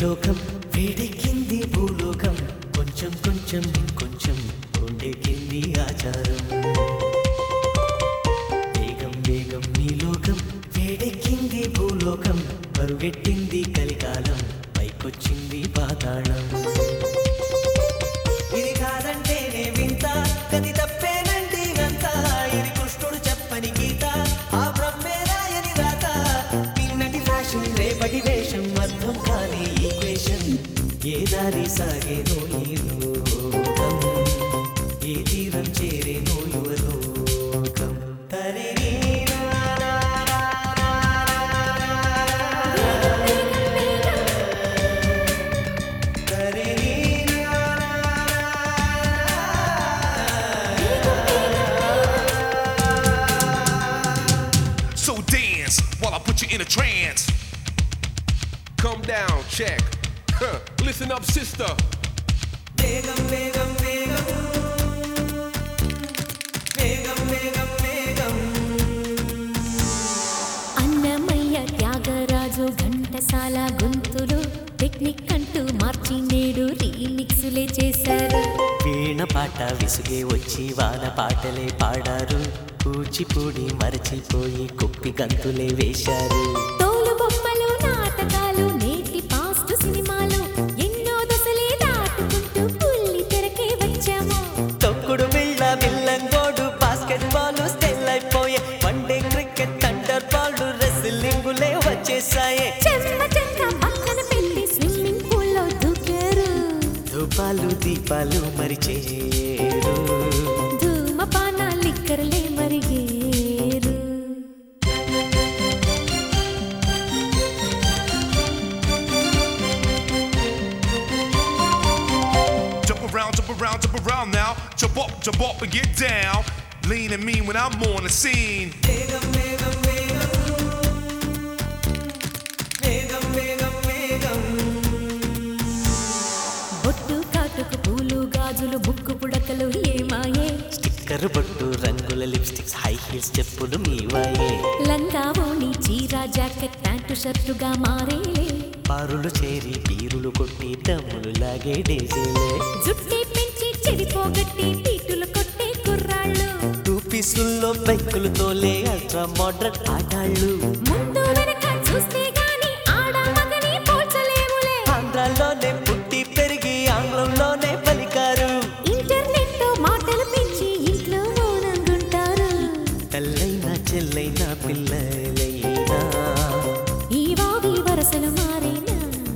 లోకం వేడెక్కింది భూలోకం కొంచెం కొంచెం ఇంకొంచెం కొండెక్కింది ఆచారం వేగం వేగం నీ లోకం వేడెక్కింది భూలోకం పరుగెట్టింది కలికాలం పైకొచ్చింది పాతాళం ఇది కాదంటేనే వింత గది తప్పేనండి అంత ఇది కృష్ణుడు చెప్పని గీత ఆ బ్రహ్మే రాయని రాత నిన్నటి ఫ్యాషన్ రేపటి వేషం అర్థం కాని ఈక్వేషన్ ఏ దారి సాగేనో ఈ లోకం ఏ తీరం చేరేనో యువలోకం తరే So dance while I put you in a trance. Come down, check. Huh. Listen up, sister. వేగం వేగం వేగం వేగం వేగం వేగం అన్నమయ్య త్యాగరాజు ఘంటసాల గొంతులు టెక్నిక్ అంటూ మార్చి నేడు రీమిక్సులే చేశారు వీణ పాట విసుగే వచ్చి వాన పాటలే పాడారు కూచిపూడి మరచిపోయి కుప్పి గంతులే వేశారు తోలు బొమ్మలు నాటకాలు నేటి పాస్ట్ సినిమాలు ఎన్నో దశలే దాటుకుంటూ పుల్లి తెరకే వచ్చాము తొక్కుడు బిళ్ళ బిల్లంగోడు బాస్కెట్ బాల్ స్టెల్ అయిపోయే వన్డే క్రికెట్ థండర్ బాల్ రెస్లింగులే వచ్చేసాయే చెమ్మ చెక్క పక్కన పెట్టి స్విమ్మింగ్ పూల్లో దూకారు ధూపాలు దీపాలు మరిచేరు ధూమపాన లిక్కర్లే మరిగేరు Jump around, jump around, jump around now. Jump up, jump up and get down. Lean and mean when I'm on the scene. వేగం వేగం వేగం వేగం వేగం వేగం బొట్టు కాటుకు పూలు గాజులు ముక్కు పుడకలు ఏమాయే స్టిక్కర్ బొట్టు రంగుల లిప్స్టిక్స్ హై హీల్స్ చెప్పులు మీవాయే లంగా ఓణి చీర జాకెట్ ప్యాంటు షర్టుగా మారేలే పారులు చేరి పీరులు కొట్టి దమ్ములు లాగే డేజీలే జుట్టి పెంచి చెడిపోగొట్టి పీటులు కొట్టే కుర్రాళ్ళు టూ పీసుల్లో బైకులు తోలే అల్ట్రా మోడర్న్ ఆటాళ్ళు ముందు వెనక చూస్తే గాని ఆడ మగని పోల్చలేములే ఆంధ్రాలోనే పుట్టి పెరిగి ఆంగ్లంలోనే పలికారు ఇంటర్నెట్ తో మాటలు పెంచి ఇంట్లో మౌనంగుంటారు తల్లైనా చెల్లైనా పిల్లలైనా ఈ వావి వరసలు మారేనా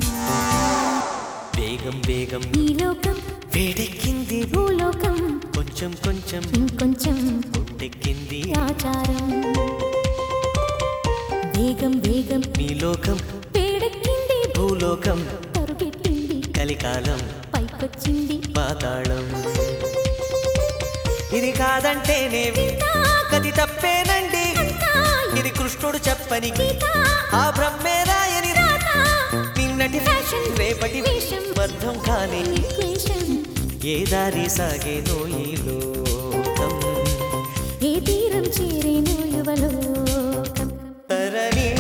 వేగం వేగం ఈ లోకం వేడెక్కింది భూలోకం కొంచెం కొంచెం ఇంకొంచెం కొండెక్కింది ఆచారం వేగం వేగం మీ లోకం పేడెక్కింది భూలోకం పరుగెట్టింది కలికాలం పైకొచ్చింది పాతాళం ఇది కాదంటేనే వింత, గది తప్పేనండి ఇది కృష్ణుడు చెప్పని గీత ఆ బ్రహ్మే రాయని రాత నిన్నటి ఫ్యాషన్ రేపటి వేషం అర్థం కాని ఈక్వేషన్ ఏ దారి సాగేనో ఈ లోకం ఏ తీరం చేరేను యువలోకం తరణి